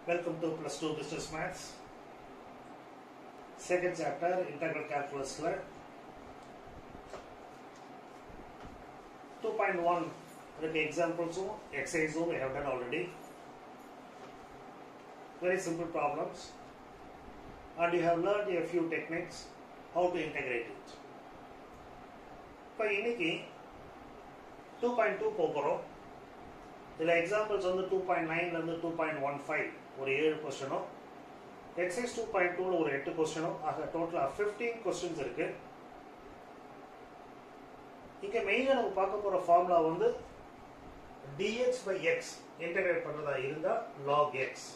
Welcome to plus 2 business maths. Second chapter, integral calculus. ல 2.1 இருக்கு examples-உம் exercise-உம் we have done already. Very simple problems. And you have learned a few techniques how to integrate it. இப்போ இன்னைக்கு 2.2 போகிறோம் இதில் எக்ஸாம்பிள்ஸ் வந்து two point நைன்லேருந்து two point one five ஒரு ஏழு கொஸ்டினும் எக்ஸைஸ் டூ பாயிண்ட் டூவில் ஒரு எட்டு கொஸ்டினும் ஆக டோட்டலாக ஃபிஃப்டீன் கொஸ்டின்ஸ் இருக்கு இங்கே மெயினாக நம்ம பார்க்க போகிற ஃபார்முலா வந்து டிஎக்ஸ் பை எக்ஸ் இன்டகிரேட் பண்ணுறதா இருந்தால் லாக் எக்ஸ்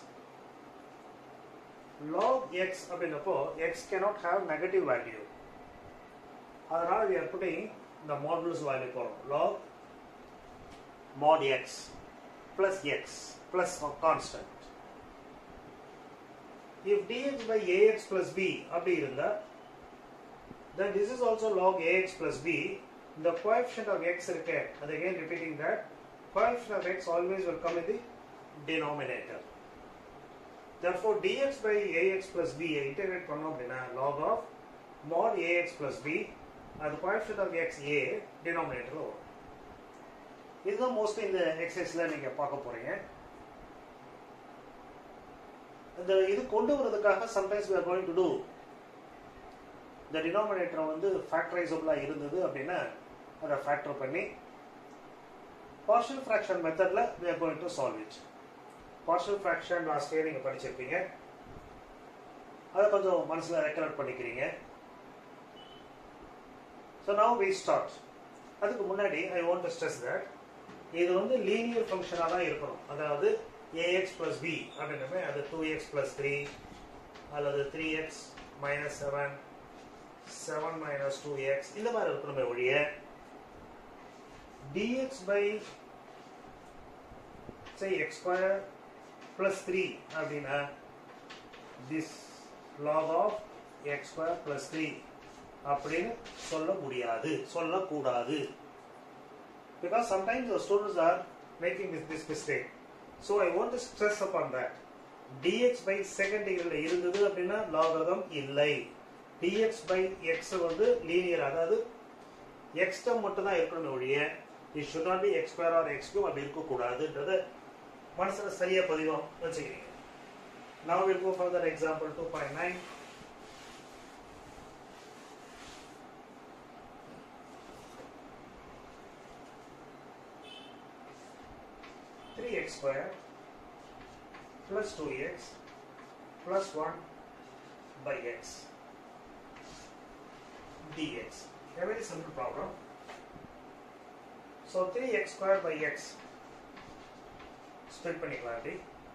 லாக் எக்ஸ் அப்படின்னப்போ x cannot have negative value அதனால் we are putting இந்த மாடுலஸ் வேல்யூ போகிறோம் log mod x plus x plus a constant. If dx by ax plus b அப்படி இருந்தா then this is also log ax plus b the coefficient of x இருக்கு அது again repeating that coefficient of x always will come in the denominator therefore dx by ax plus b integrate பண்ணோம் அப்படின்னா log of mod ax plus b அது coefficient of x a denominator வரும் இதுதான் mostly இந்த எக்ஸசைஸ்ல நீங்க பார்க்க போறீங்க இந்த இது கொண்டு வரதுக்காக sometimes we are going to do இந்த டினாமினேட்டர் வந்து ஃபேக்டரைசபிளா இருந்தது அப்படின்னா அதை ஃபேக்டர் பண்ணி பார்ஷியல் ஃப்ராக்ஷன் மெத்தட்ல we are going to solve it partial fraction last year நீங்க படிச்சிருப்பீங்க அதை கொஞ்சம் மனசுல ரெக்கலெக்ட் பண்ணிக்கிறீங்க ஸோ நவ் வி ஸ்டார்ட் அதுக்கு முன்னாடி I want to stress that இது வந்து லீனியர் ஃபங்க்ஷனாக தான் இருக்கணும் அதாவது ஏஎக்ஸ் பிளஸ் பி அப்படின்னமே அது டூ எக்ஸ் பிளஸ் த்ரீ அல்லது three x minus seven seven minus two x இந்த மாதிரி இருக்கணுமே ஒழிய dx by say x square plus three அப்படின்னா this log of x square plus three அப்படின்னு சொல்ல முடியாது சொல்லக்கூடாது because sometimes the students are making this, this mistake. So I want to stress upon that. dx by second degree இருந்தது அப்படின்னா லாகதம் இல்லை dx by x வந்து linear அதாவது x term மட்டும் தான் இருக்கணும் ஒழிய it should not be x square or x cube அப்படி இருக்கக்கூடாதுன்றத மனசுல சரியா பதிவம் வச்சுக்கிறீங்க now we'll go for that example 2.9 3x square plus 2x plus 1 by x dx. A very simple problem. So 3x square by x split பண்ணிக்கலாம் அப்படி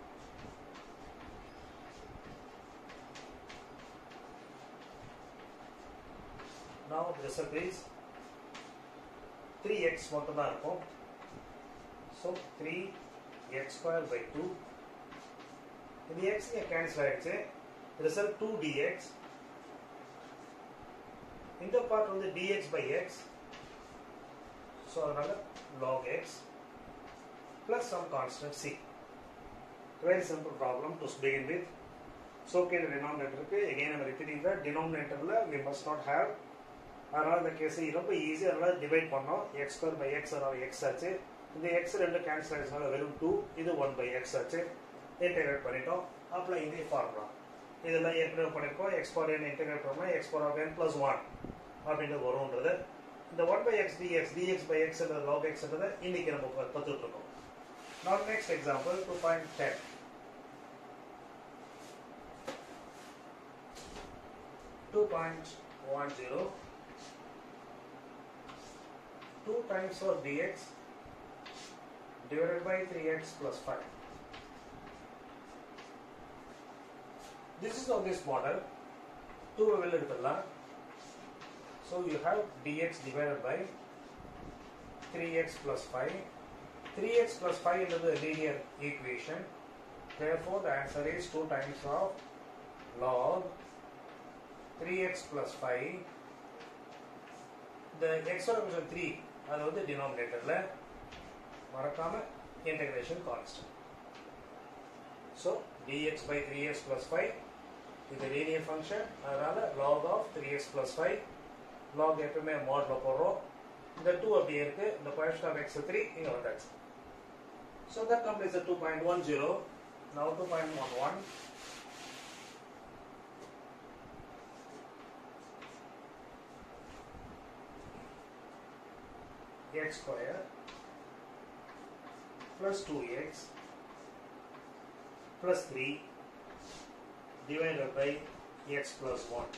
Now the result is 3x மட்டும் தான் இருக்கும் So 3x square by 2 இந்த x இங்க cancel ஆயிடுச்சு result 2 dx இந்த part வந்து dx by x ஸோ அதனால log x plus some constant c very simple problem to begin with so okay the denominator இருக்கு again I'm repeating that denominatorல we must not have அதனால இந்த case ரொம்ப easy அதனால divide பண்ணோம் x square by x அதனால x ஆச்சு இந்த எக்ஸ் ரெண்டு கேன்சல் ஆயிடுச்சுனால வெறும் டூ இது ஒன் பை எக்ஸ் ஆச்சு இன்டெகிரேட் பண்ணிட்டோம் அப்புறம் இதே ஃபார்முலா இதெல்லாம் ஏற்கனவே பண்ணியிருக்கோம் எக்ஸ் பவர் என் இன்டெகிரேட் பண்ணோம்னா x power of n plus one அப்படின்னு வரும்ன்றது இந்த one by x dx dx by x log எக்ஸ்ன்றதை இன்னைக்கு நம்ம கற்றுட்டு இருக்கோம் not next example two point ten two point one zero two times of dx divided by 3x plus 5. This is on this model. 2 will எடுத்துடலாம் So you have dx divided by 3x plus 5. 3x plus 5 is a linear equation. Therefore the answer is 2 times of log 3x plus 5. The x function 3 அது வந்து denominatorல மறக்காம integration constant so dx by 3x plus 5 இது linear function அதனால log of 3x plus 5 log எப்பவுமே மோட்ல போடுறோம் இந்த 2 அப்படியே இருக்கு இந்த கோஎஃபிஷியன்ட் ஆஃப் x 3 இங்க வந்தாச்சு so that completes 2.10 now 2.11 x square plus 2x plus 3 divided by x plus 1.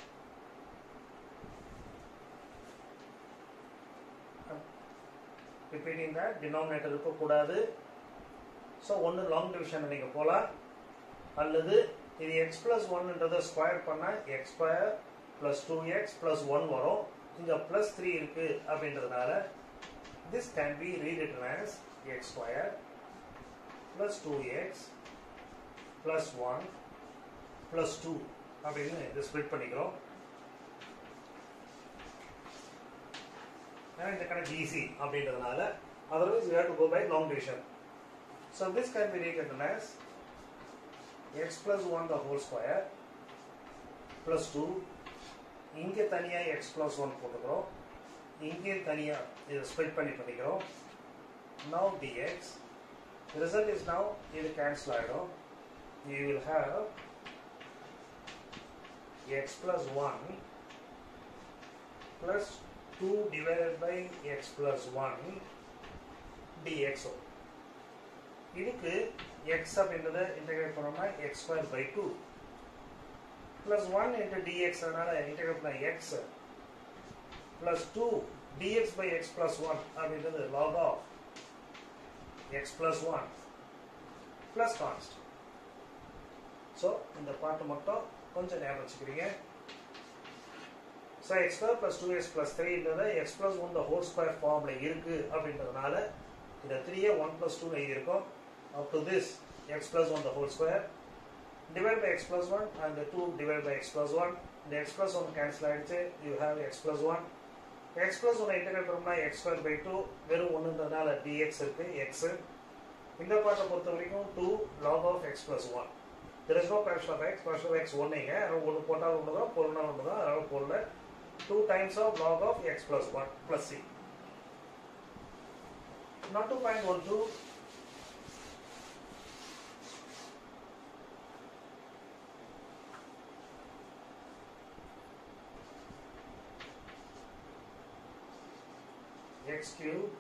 Repeating that, denominator இருக்கக்கூடாது ஸோ ஒன்று லாங் டிவிஷன் நீங்கள் போகலாம் அல்லது இது எக்ஸ் ப்ளஸ் ஒன்ன்றதை ஸ்கொயர் பண்ணால் x square plus two x plus one வரும் இங்கே ப்ளஸ் த்ரீ இருக்குது அப்படின்றதுனால this can be rewritten as x square plus two x plus one plus two அப்படின்னு இது ஸ்ப்ளிட் பண்ணிக்கிறோம் ஏன்னா இந்த கணக்கு ஈஸி அப்படின்றதுனால otherwise you have to go by long division so this can be rewritten as x plus one the whole square plus two இங்கே தனியாக X plus one போட்டுக்கிறோம் இங்கே தனியாக இதை ஸ்ப்ளிட் பண்ணி பண்ணிக்கிறோம் now dx result is now இது cancel ஆகிடும் you will have x plus 1 plus 2 divided by x plus 1 dx இதுக்கு x அப்படின்றத இன்டகிரேட் பண்ணோம்னா x square by two plus one into dx அதனால இன்டகிரேட் பண்ண x plus two dx by x plus one அப்படின்றது log of x plus one plus const so இந்த part மட்டும் கொஞ்சம் ஞாபகம் வச்சுக்கிறீங்க so x square plus two x plus த்ரீன்றது x plus one the whole square ஃபார்மில் இருக்குது அப்படின்றதுனால இந்த த்ரீயை ஒன் ப்ளஸ் டூ எழுதியிருக்கோம் up to this x plus one the whole square divide by x plus one and two divide by x plus one இந்த x plus one cancel ஆகிடுச்சு you have x plus one x plus one integrate பண்ணோம்னா x square by two வெறும் ஒன்றுன்றதுனால dx இருக்குது x இந்த பாட்டை பொறுத்த வரைக்கும் two log of x plus one there is no coefficient of x coefficient of x ஒன்றுங்க ஒன்று போட்டால் ஒன்று தான் பொருள்னா ஒன்று தான் அதனால பொருள் two times of log of x plus one plus c not two point one two x cube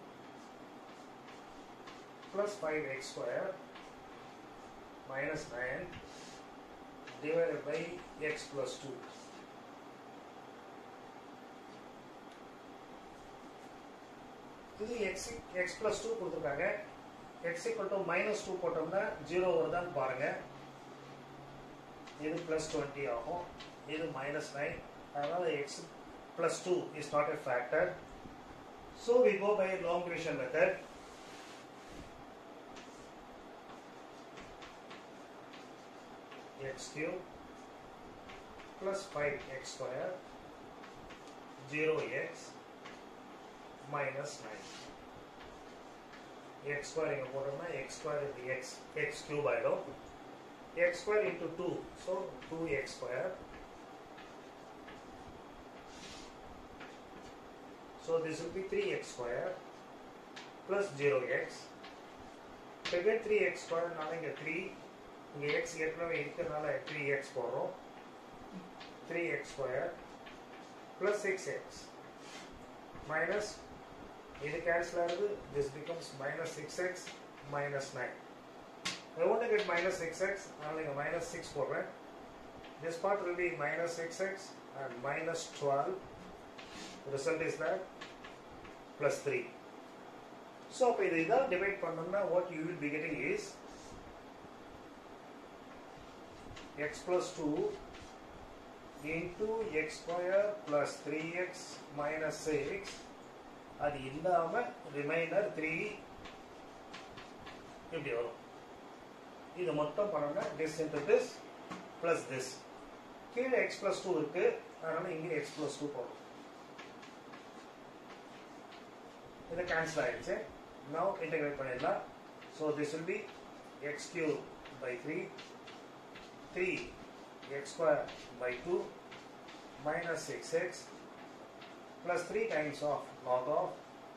plus 5x square minus 9 divided by x plus 2. இது x x plus 2 கொடுத்துருக்காங்க x equal to minus 2 போட்டோம்னா 0 வருதான்னு பாருங்க இது plus 20 ஆகும் இது minus 9 அதனால x plus 2 is not a factor so we go by long division method x cube plus 5x square 0x minus 9 x square இங்க போட்டோம்னா x square into x x cube ஆயிடும் x square into 2 so 2x square so this will be 3x square plus 0x again 3x square நால இங்க 3 இங்க x ஏற்கனவே இருக்கிறதுனால 3x போடுறோம் 3x square plus 6x minus இது cancel ஆகுது this becomes minus 6x minus 9 I want to get minus 6x அதனால இங்க minus 6 போடுறேன் this part will be minus 6x and minus 12 the result is that plus 3 so அப்ப இது இதான் divide பண்ணோம்னா what you will be getting is x plus 2 into x square plus 3x minus 6 அது இல்லாம reminder 3 இப்படி வரும் இது மொத்தம் பண்ணோம்னா this into this plus this கீழே x plus 2 இருக்கு அதனால இங்கே x plus 2 போடும் இது கேன்சல் ஆயிடுச்சு now integrate பண்ணிடலாம் so this will be x cube by 3, 3 x square by 2 minus 6x plus 3 times of log of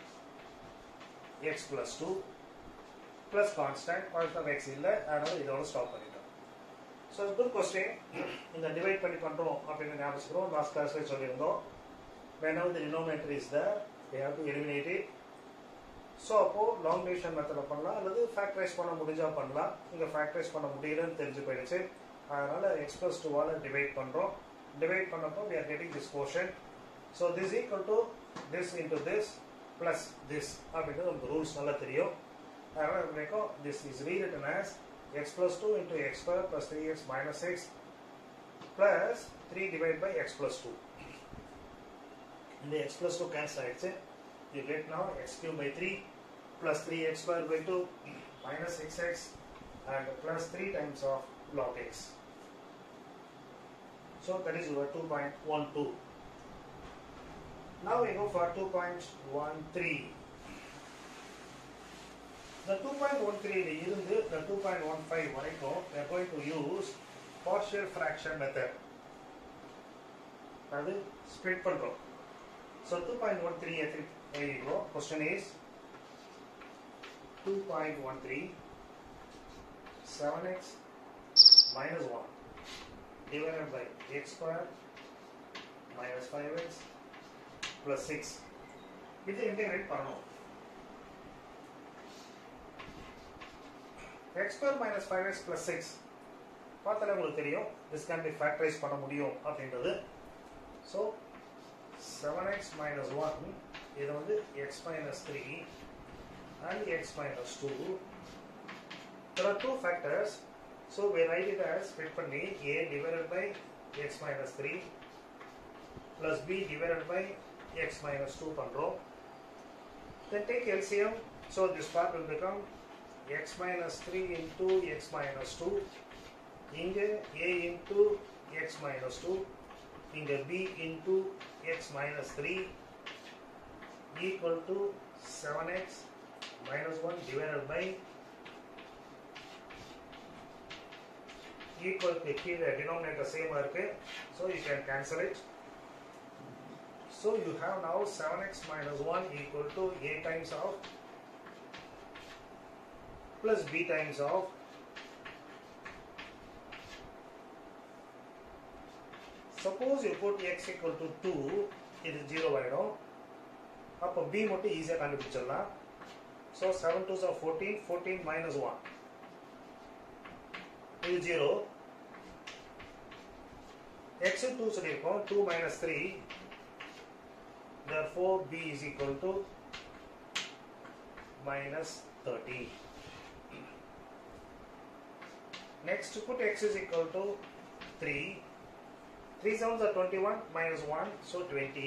x plus 2 plus constant point of x இல்லை அதனால இதோட ஸ்டாப் பண்ணிட்டோம் ஸோ குட் கொஸ்டின் இந்த divide பண்ணி பண்ணுறோம் அப்படின்னு ஞாபகம் லாஸ்ட் கிளாஸ்ல சொல்லியிருந்தோம் whenever the denominator is there we have to eliminate it so அப்போது லாங் டிவிஷன் மெத்தடில் பண்ணலாம் அல்லது ஃபேக்டரைஸ் பண்ண முடிஞ்சால் பண்ணலாம் இங்கே ஃபேக்டரைஸ் பண்ண முடியலன்னு தெரிஞ்சு போயிடுச்சு அதனால் எக்ஸ்பிரஸ் டூவால் டிவைட் பண்ணுறோம் டிவைட் பண்ணப்போ we are getting this portion so this equal to this into this plus this அப்படின்றது நமக்கு ரூல்ஸ் நல்லா தெரியும் அதனால் கிடைக்கும் this is rewritten as x plus two into x square plus three x minus six plus three divide by x plus two இந்த x plus two cancel ஆயிடுச்சு you get now x cube by 3 plus 3x square by 2 minus 6x and plus 3 times of log x. So that is your 2.12. Now we go for 2.13. The 2.13 இருந்து the 2.15 வரைக்கும் we are going to use partial fraction method. அது split பண்றோம் So 2.13 எத்திரி எழுதிக்கோ question is 2.13 7x minus 1 divided by x square minus 5x plus 6 இது integrate பண்ணணும் x square minus 5x plus 6 பார்த்தாலே உங்களுக்கு தெரியும் this can be factorized பண்ண முடியும் அப்படின்றது ஸோ 7x minus 1 இது வந்து x minus 3 and x minus 2 there are two factors so we write it as split பண்ணி a divided by x minus 3 plus b divided by x minus 2 பண்றோம் then take LCM so this part will become x minus 3 into x minus 2 இங்க a into x minus 2 இங்க b into x minus 3 equal to 7x minus 1 divided by equal to கீழே denominator same இருக்கு so you can cancel it so you have now 7x minus 1 equal to a times of plus b times of suppose you put x equal to 2 இது 0 ஆயிடும் அப்போ b மட்டும் ஈஸியாக கண்டுபிடிச்சிடலாம் so seven two are fourteen fourteen minus one இது zero x two சொல்லியிருக்கோம் two minus three therefore b is equal to minus 30 next put x is equal to 3 3 sounds are 21 minus 1 so 20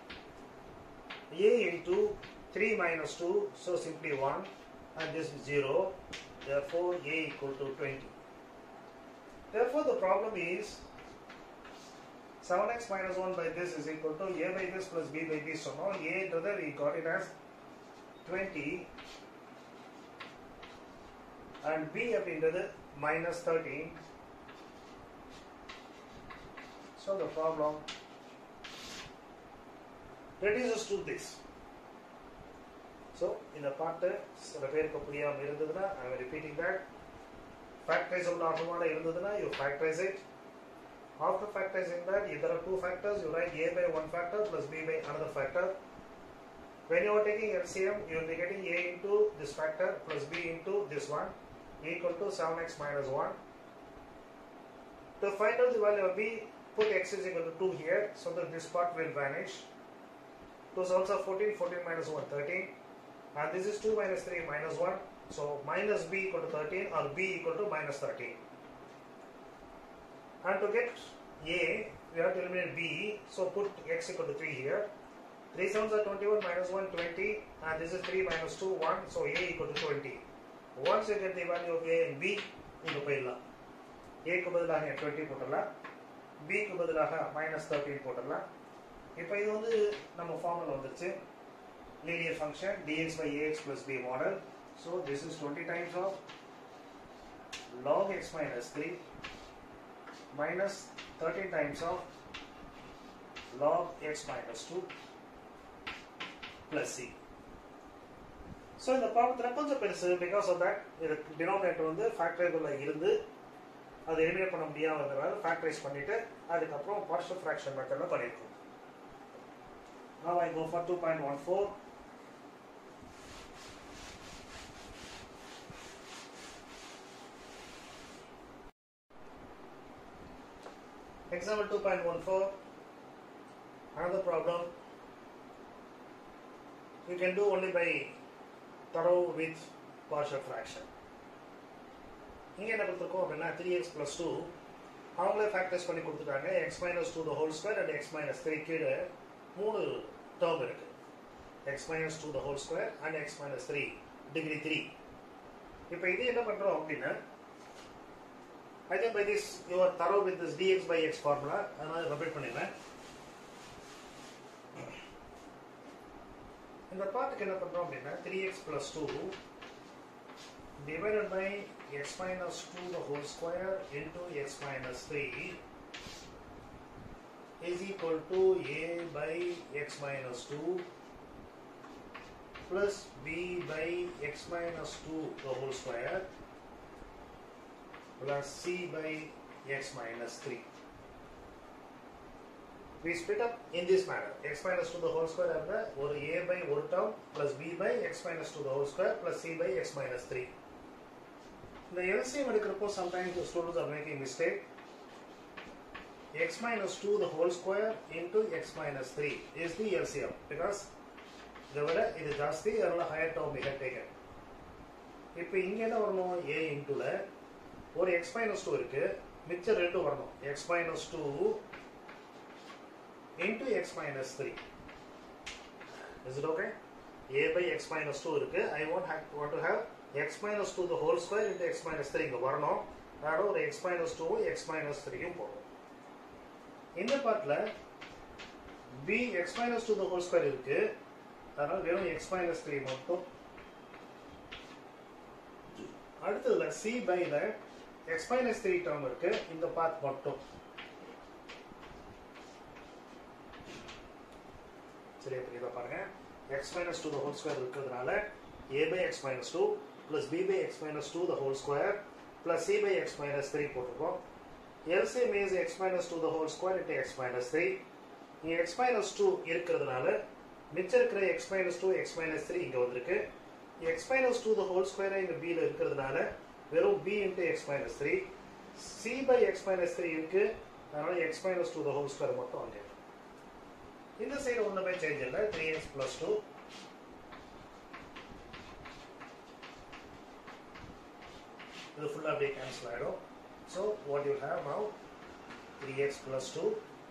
a into 3 minus 2 so simply 1 and this is 0 therefore a equal to 20 therefore the problem is 7x minus 1 by this is equal to a by this plus b by this so now a into that we got it as 20 and b up into the minus 13 so the problem reduces to this so இந்த part சில பேருக்கு புரியாமல் இருந்ததுன்னா ஐ repeating that factorizable ஆகுமான இருந்ததுன்னா you factorize it After factorizing that, if there are two factors, you write a by one factor plus b by another factor. When you are taking LCM, you will be getting a into this factor plus b into this one equal to 7x minus 1. To find out the value of b, put x is equal to 2 here so that this part will vanish. 2 sevens are 14, 14 minus 1, 13. And this is 2 minus 3 minus 1. So minus b equal to 13 or b equal to minus 13. And to get A, we have to eliminate B, so put x equal to 3 here. 3 sums are 21 minus 1, 20, and this is 3 minus 2, 1, so A equal to 20. Once you get the value of A and B, இங்க போயிடலாம் ஏக்கு பதிலாக 20 போட்டுடலாம் பிக்கு பதிலாக minus thirteen போட்டுடலாம் இப்போ இது வந்து நம்ம ஃபார்முலா வந்துருச்சு linear function dx by ax plus b model so this is twenty times of log x minus 3 minus 13 times of log x minus 2 plus c. So இந்த ப்ராப்ளத்தில் கொஞ்சம் பெருசு பிகாஸ் ஆஃப் தட் இது டினாமினேட்டர் வந்து ஃபேக்டரேபிளில் இருந்து அதை எலிமினேட் பண்ண முடியாததுனால ஃபேக்டரைஸ் பண்ணிட்டு அதுக்கப்புறம் பார்ஷியல் ஃப்ராக்ஷன் மெத்தடில் பண்ணியிருக்கோம் Now I go for 2.14. Example 2.14. Another problem. You can do only by thorough with partial fraction. இங்கே என்ன கொடுத்துருக்கோம் அப்படின்னா த்ரீ எக்ஸ் ப்ளஸ் டூ அவங்களே ஃபேக்டர்ஸ் பண்ணி கொடுத்துட்டாங்க x minus two the whole square and x minus three கீழே மூணு term இருக்கு x minus two the whole square and x minus three degree three இப்போ இது என்ன பண்ணுறோம் அப்படின்னா I think by this you're thorough with this dx by x formula அதனால repeat பண்ணிடுறேன் இந்த பார்ட்டுக்கு என்ன பண்ணுறோம் அப்படின்னா three x plus two divided by x minus 2 the whole square into x minus 3 is equal to a by x minus 2 plus b by x minus 2 the whole square plus c by x minus 3. We split up in this manner. x minus 2 the whole square and the or a by 1 term plus b by x minus 2 the whole square plus c by x minus 3. இந்த LCM எடுக்கிறப்போ sometimes the students are making mistake. x minus 2 the whole square into x minus 3 is the LCM because இதை விட இது ஜாஸ்தி அதனால higher term we have taken. இப்போ இங்க என்ன வரணும் a இன்டுல ஒரு x minus 2 இருக்கு மிச்சம் ரெண்டு வரணும் x minus 2 into x minus 3. Is it okay? a by x minus 2 இருக்கு I want, have, want to have x minus 2 the whole square into x minus 3 இங்க வரணும் அதோட ஒரு x minus 2 x minus 3 யும் போடும் இந்த பார்ட்ல b x minus 2 the whole square இருக்கு அதனால வெறும் x minus 3 மட்டும் அடுத்ததுல c by ல x minus 3 டேர்ம் இருக்கு இந்த பார்ட் மட்டும் சரி அப்ப இதை பாருங்க x minus 2 the whole square இருக்கிறதுனால a by x minus 2 plus b by x minus 2 the whole square plus c by x minus 3 போட்டிருக்கோம் LCM is x minus 2 the whole square into x minus 3 இங்க x minus 2 இருக்கிறதுனால மிச்சம் இருக்கிற x minus 2 x minus 3 இங்க வந்திருக்கு x minus 2 the whole square இங்க b ல இருக்கிறதுனால வெறும் b into x minus 3 c by x minus 3 இருக்கு அதனால x minus 2 the whole square மட்டும் அங்கே இருக்கு. இந்த சைடு ஒண்ணுமே சேஞ்ச் இல்லை 3x plus 2 இது ஃபுல்லாக அப்படியே கேன்சல் ஆகிடும் so what you have now three x plus two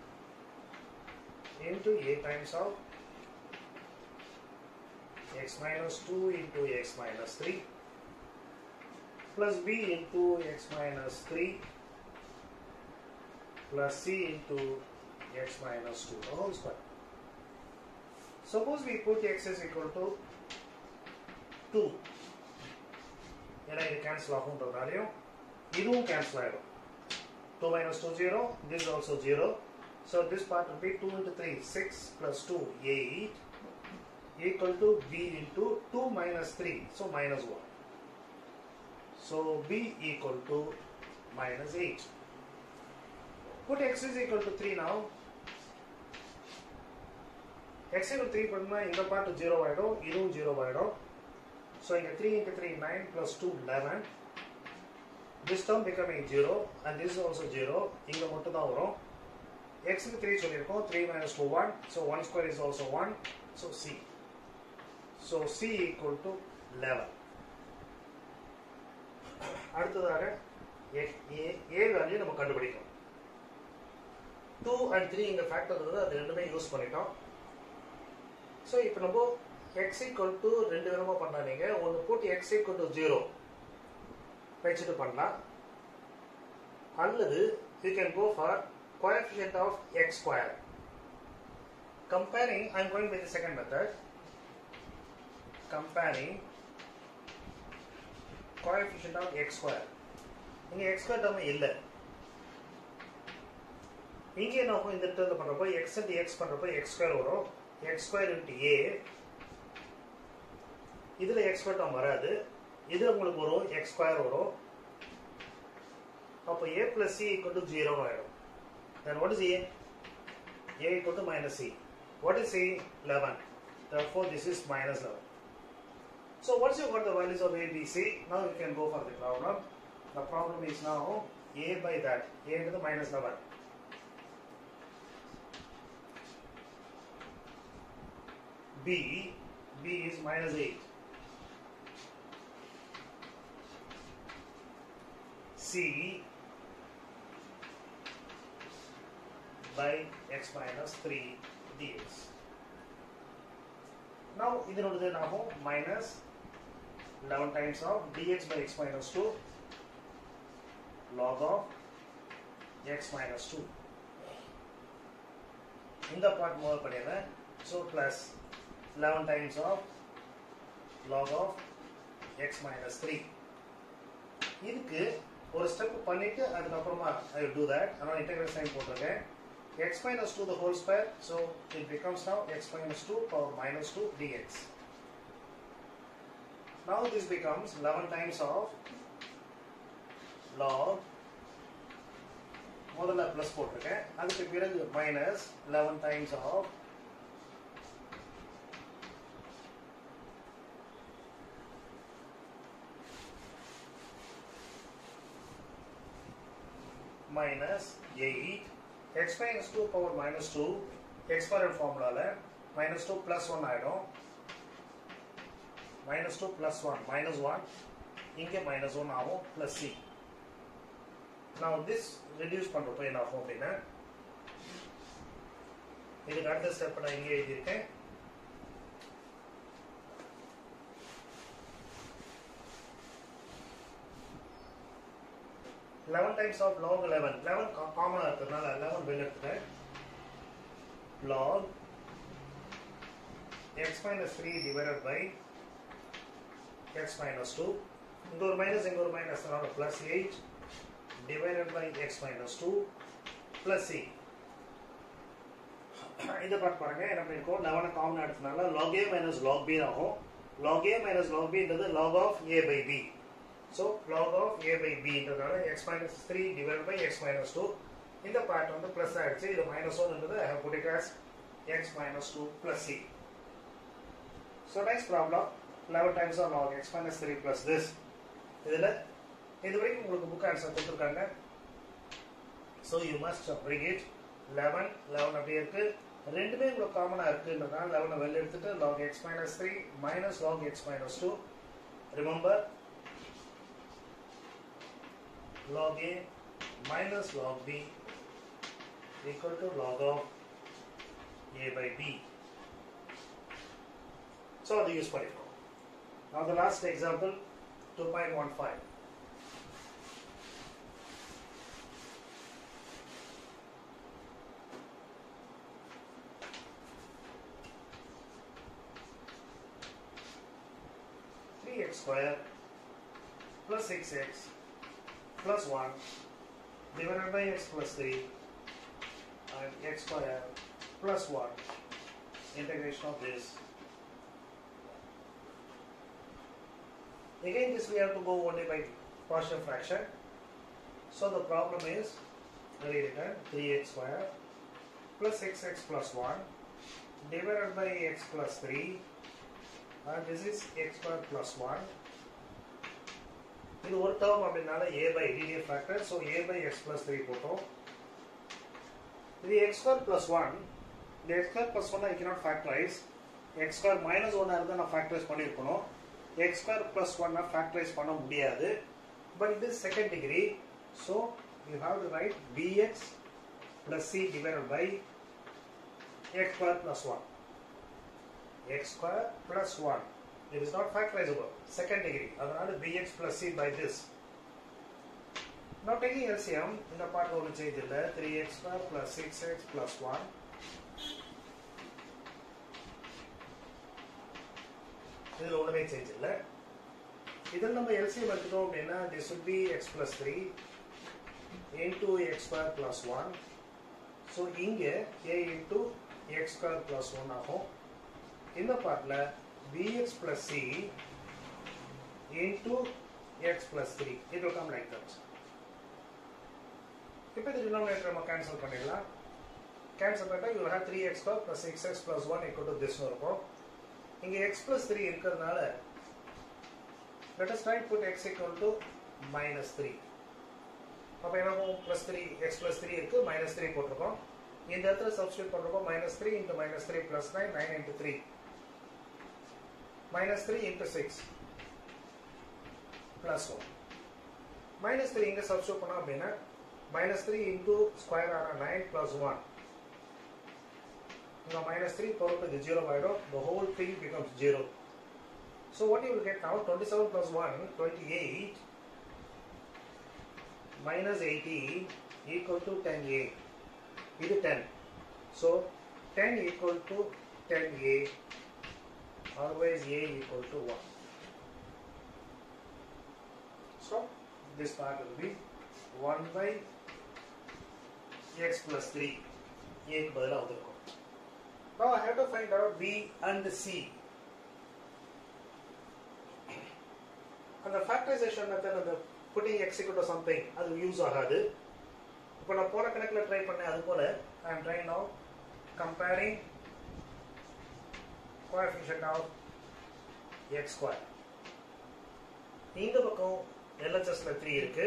into a times of x minus two into x minus three plus b into x minus 3 plus c into x minus 2 the whole square. Suppose we put x is equal to 2 ஏன்னா இது cancel ஆகுன்றதுனாலையும் இதுவும் cancel ஆகிடும் two minus two zero this also zero so this part will be two into three six plus two eight equal to b into two minus three so minus one so b equal to minus eight put x is equal to 3 now x equal to 3 பண்ணா இந்த part 0 ஆயிடும் இதுவும் 0 ஆயிடும் so இங்க 3 into 3 9 plus 2 11 this term becoming 0 and this is also 0 இங்க மட்டும் தான் வரும் x க்கு 3 சொல்லியிருக்கோம் 3 minus 2 1 so 1 square is also 1 so c so c equal to 11 அடுத்ததாக a a வேல்யூ நம்ம கண்டுபிடிக்கணும் டூ அண்ட் த்ரீ இங்கே ஃபேக்டர் இருந்தது அது ரெண்டுமே யூஸ் பண்ணிட்டோம் ஸோ இப்போ நம்ம எக்ஸ் ஈக்குவல் டு ரெண்டு விதமாக பண்ணலாம் நீங்கள் ஒன்று போட்டு எக்ஸ் ஈக்குவல் டு ஜீரோ வச்சுட்டு பண்ணலாம் அல்லது you can go for coefficient of x square comparing I'm going with the second method comparing coefficient of x square இங்க எக்ஸ் ஸ்கொயர் டேர்ம் இல்லை இங்க என்ன ஆகும் இந்த டேர்ம்ல பண்றப்போ எக்ஸ் இன்டு எக்ஸ் பண்றப்போ எக்ஸ் ஸ்கொயர் வரும் எக்ஸ் ஸ்கொயர் இன்டு ஏ இதுல எக்ஸ் ஸ்கொயர் டேர்ம் வராது இது உங்களுக்கு வரும் எக்ஸ் ஸ்கொயர் வரும் அப்போ a plus c equal to ஜீரோன்னு ஆயிடும் then what is a a equal to minus c what is c 11 therefore this is minus 11 so once you got the values of a b c now you can go for the problem the problem is now a by that a to the minus 11 b b is minus 8 c by x minus 3 dx. Now, இதனோடது நாமும் minus 11 times of dx by x minus 2 log of x minus 2. இந்த part move பண்ணிடுறேன் so plus eleven times of log of x minus three இதுக்கு ஒரு step பண்ணிட்டு அதுக்கப்புறமா I do that அதனால integral sign போட்டிருக்கேன் x minus 2 the whole square so it becomes now x minus 2 power minus 2 dx now this becomes 11 times of log முதல்ல plus போட்டிருக்கேன் அதுக்கு பிறகு minus eleven times of minus eight x minus 2 power minus 2 exponent formula minus 2 plus 1 ஆயிடும் minus 2 plus 1 minus 1 இங்கே minus 1 ஆகும் plus c now this reduce பண்றப்போ என்ன ஆகும் அப்படின்னா இதுக்கு அடுத்த ஸ்டெப் நான் இங்கே எழுதியிருக்கேன் eleven times of log eleven eleven காமனாக இருக்கிறதுனால லெவன் வெளில எடுத்துட்டேன் log x minus three divided by x minus two இங்க ஒரு மைனஸ் இங்க ஒரு மைனஸ் அதனால plus eight divided by x minus two plus c இதை பார்த்து பாருங்க என்ன பண்ணிருக்கோம் லெவனை காமன் எடுத்தனால log a minus log b ஆகும் லாக் ஏ மைனஸ் லாக் பின்றது log of a by b So log of a by b என்றதால x minus 3 divided by x minus 2 இந்த பார்ட் வந்து பிளஸ் ஆயிடுச்சு இது மைனஸ் ஒன் இருந்தது I have put it as x minus two plus c so next problem eleven times of log x minus three plus this இதில் இது வரைக்கும் உங்களுக்கு book answer கொடுத்துருக்காங்க so you must bring it eleven eleven அப்படியே இருக்கு ரெண்டுமே உங்களுக்கு காமனாக இருக்குன்றதுனால லெவனை வெளில எடுத்துட்டு log x minus three minus log x minus two remember log A minus log B equal to log of A by B. So the use பண்ணிருக்கோம் Now the last example 2.15. Three x square plus six x plus 1 divided by x plus 3 and x square plus 1 integration of this. Again this we have to go only by partial fraction. So the problem is very written 3x square plus 6x plus 1 divided by x plus 3 and this is x square plus 1 இது ஒரு term அப்படின்னால a by linear factor so a by x plus three போட்டோம் இது x square plus one இந்த x square plus one I cannot factorize x square minus ஒன்னாக இருந்தால் நான் factorize பண்ணியிருக்கணும் எக்ஸ் ஸ்கொயர் பிளஸ் ஒன்னை ஃபேக்டரைஸ் பண்ண முடியாது பட் இது second degree so you have to write bx plus c divided by x square plus one x square plus one it is not factorizable second degree அதனால bx plus c by this now taking LCM இந்த part ஒன்று change இல்ல 3x square plus 6x plus 1 இதுல ஒண்ணுமே change இல்ல இதில் நம்ம LCM எடுத்துட்டோம் அப்படின்னா this would be x plus 3 into x square plus 1 so இங்கே a into x square plus 1 ஆகும் இந்த பார்ட்டில் bx plus c into x plus 3 it will come like that இப்போ இது denominator நம்ம கேன்சல் பண்ணிடலாம் கேன்சல் பண்ணிட்டா you will have 3x square plus 6x plus 1 equal to this இருக்கும் இங்கே x plus 3 இருக்கிறதுனால let us try to put x equal to minus 3 அப்போ என்ன ஆகும் plus three x plus three இருக்கு மைனஸ் த்ரீ போட்டிருக்கோம் இந்த இடத்துல சப்ஸ்டியூட் பண்ணுறப்போ minus three into minus three plus nine nine into three minus three into six plus one minus three இங்கே substitute பண்ணோம் அப்படின்னா மைனஸ் த்ரீ இன்ட்டு ஸ்கொயர் ஆன nine plus one இங்கே மைனஸ் த்ரீ பொறுப்பு இது ஜீரோ ஆகிடும் the whole thing becomes zero so what you will get now twenty seven plus one twenty eight minus 18 equal to 10a. இது 10. So 10 equal to 10a. Otherwise a equal to 1. So this part will be 1 by x plus 3. a க்கு பதிலா வந்திருக்கும். Now I have to find out b and c. அந்த factorisation method அந்த putting execute something அது use ஆகாது இப்போ நான் போன கணக்கில் ட்ரை பண்ணேன் அது போல I am try now comparing coefficient of x square இந்த பக்கம் எல்ஹெச்எஸ்ல த்ரீ இருக்கு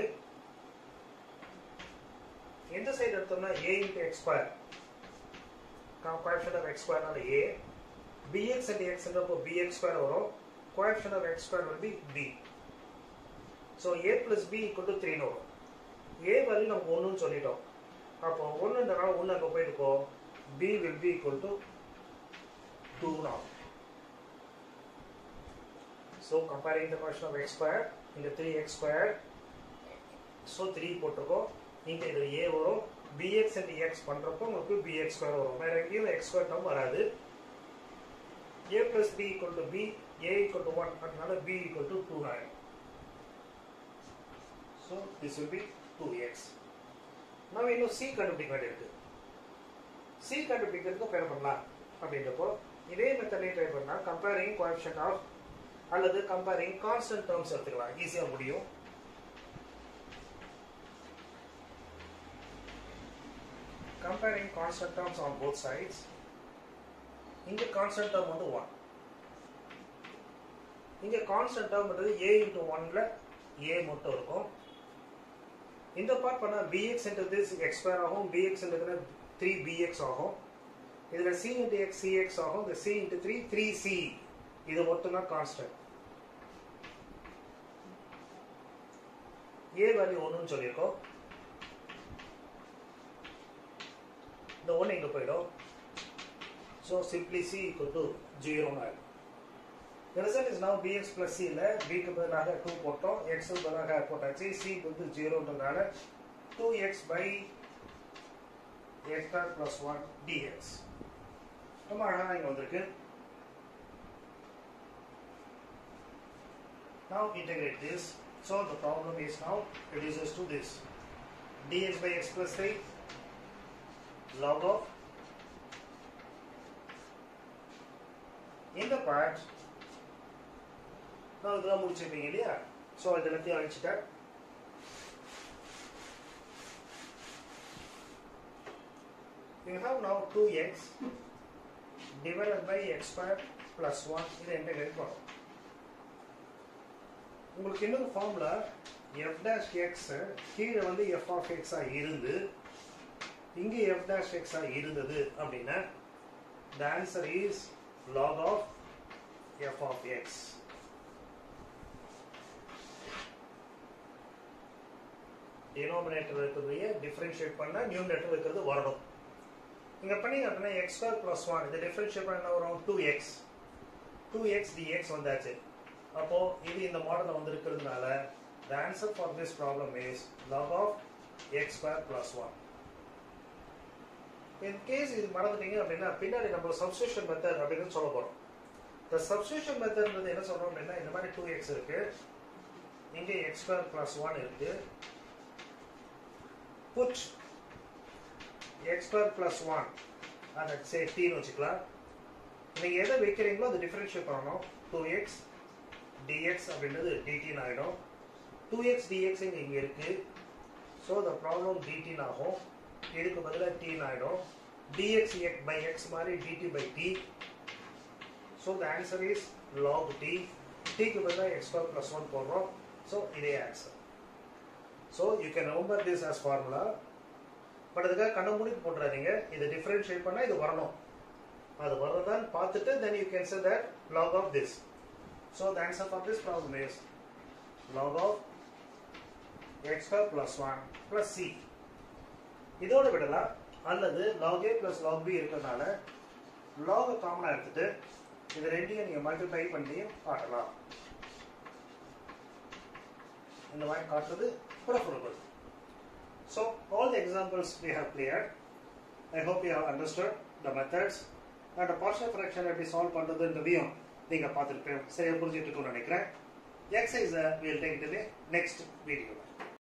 இந்த சைடு எடுத்தோம்னா a into x square coefficient of x ஸ்கொயர்னால ஏ பிஎக்ஸ் அண்ட் எக்ஸ்ன்றப்போ பிஎக்ஸ் ஸ்கொயர் வரும் coefficient of x square will be b so a plus b equal to த்ரீன்னு வரும் ஏ வேல்யூ நமக்கு ஒன்றுன்னு சொல்லிட்டோம் அப்போ ஒன்றுன்றனால ஒன்று அங்கே போயிருக்கோம் b will b equal to டூன்னு ஆகும் so comparing the question of x square இங்கே three x square so three போட்டிருக்கோம் இங்கே இது ஏ வரும் பிஎக்ஸ் அண்ட் எக்ஸ் பண்ணுறப்போ உங்களுக்கு பிஎக்ஸ் ஸ்கொயர் வரும் வேற எங்கேயும் எக்ஸ் ஸ்கொயர் டேர்ம் வராது a plus b equal to b a equal to one அதனால பி ஈக்குவல் டு டூ ஆயிடும் So this will be 2x. Now இன்னும் c கண்டுபிடிக்க வேண்டியிருக்கு c கண்டுபிடிக்கிறதுக்கு என்ன பண்ணலாம் அப்படின்றப்போ இதே மெத்தடே ட்ரை பண்ணா கம்பேரிங் கோஎஃபிஷியன்ட் ஆஃப் அல்லது கம்பேரிங் கான்ஸ்டன்ட் டேர்ம்ஸ் எடுத்துக்கலாம் ஈஸியாக முடியும் comparing constant terms on both sides இங்க கான்ஸ்டன்ட் டேர்ம் வந்து ஒன் இங்க கான்ஸ்டன்ட் டேர்ம்ன்றது ஏ இன்டூ ஒன்ல ஏ மட்டும் இருக்கும் இந்த பார்ட் பண்ணா bx into this x square ஆகும் bx into த்ரீ bx ஆகும் இதுல c into x cx ஆகும் இந்த c into three three c இது மட்டும் தான் கான்ஸ்டன்ட் a வேல்யூ ஒன்றுன்னு சொல்லியிருக்கோம் இந்த ஒன்று இங்க போயிடும் so simply c equal to ஜீரோன்னு ஆயிடும் The result is now bx plus c ல b க்கு பதிலாக 2 போட்டோம் x க்கு பதிலாக போட்டாச்சு c வந்து 0ன்றதால 2x by x square plus 1 dx ரொம்ப அழகா இங்க வந்திருக்கு Now integrate this. So the problem is now reduces to this. dx by x plus 3 log of in the part நான் இதெல்லாம் முடிச்சிருப்பீங்க இல்லையா ஸோ இது எல்லாத்தையும் அழிச்சிட்டேன் you have now 2x divided by x square plus 1 இதை இன்டெகிரேட் பண்ணும் உங்களுக்கு இன்னொரு formula f dash x கீழே வந்து f of x ஆ இருந்து இங்கே f dash x ஆ இருந்தது அப்படின்னா the answer is log of f of x denominator இருக்கிறதையே டிஃபரன்ஷியேட் பண்ண நியூமினேட்டர் இருக்கிறது வரணும் இங்க பண்ணீங்க அப்படின்னா எக்ஸ் ஸ்கொயர் பிளஸ் ஒன் இது டிஃபரன்ஷியேட் பண்ண என்ன வரும் two x two x dx வந்தாச்சு அப்போ இது இந்த மாடலில் வந்து இருக்கிறதுனால the answer for this problem is log of x square plus one in case இது மறந்துட்டீங்க அப்படின்னா பின்னாடி நம்ம சப்ஸ்டியூஷன் மெத்தட் அப்படின்னு சொல்ல போறோம் இந்த சப்ஸ்டியூஷன் மெத்தட்ன்றது என்ன சொல்றோம் அப்படின்னா இந்த மாதிரி டூ எக்ஸ் இருக்கு இங்கே எக்ஸ் ஸ்கொயர் ப்ளஸ் ஒன் இருக்கு put x square plus one அதை சே டீன்னு வச்சுக்கலாம் நீங்கள் எதை வைக்கிறீங்களோ அதை டிஃபரன்ஷியேட் பண்ணணும் டூ எக்ஸ் டிஎக்ஸ் அப்படின்றது டிடின்னு ஆகிடும் டூ எக்ஸ் டிஎக்ஸ் இங்கே இங்கே இருக்குது ஸோ த ப்ராப்ளம் டிடின்னு ஆகும் இதுக்கு பதிலாக டீன்னு ஆகிடும் டிஎக்ஸ் எக் பை எக்ஸ் மாதிரி dt by t so the answer is log t டிக்கு பதிலாக எக்ஸ் ஸ்கொயர் ப்ளஸ் ஒன் போடுறோம் ஸோ இதே answer so you can number this as formula but அதுக்காக கண்ண மூடி போட்டுறாதீங்க இதை டிஃப்ரென்ஷியேட் பண்ணால் இது வரணும் அது வர்றதான்னு பார்த்துட்டு then you can say that log of this so the answer for this problem is log of x square plus one plus c இதோட விடலாம் அல்லது log a plus log b இருக்கிறதுனால லாக காமனாக எடுத்துட்டு இது ரெண்டையும் நீங்கள் மல்டிப்ளை பண்ணி காட்டலாம் இந்த மாதிரி காட்டுறது preferable so all the examples we have clear I hope you have understood the methods and partial fraction எப்படி சால்வ் பண்ணுறதுன்றதையும் நீங்கள் பார்த்துட்டு சரியாக புரிஞ்சுட்டு இருக்கும்னு நினைக்கிறேன் எக்ஸசைஸை we'll take to next video